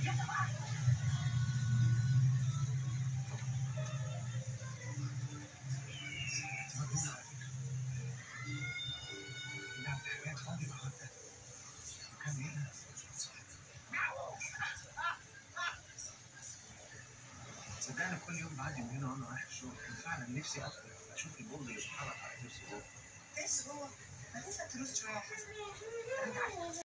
صدقني كل يوم بعدي من هنا وانا رايح الشغل كان فعلا نفسي ادخل اشوف البول يتحرك على نفسي جوه بس هو ما تنسى تروس شويه يا حسن انت عارف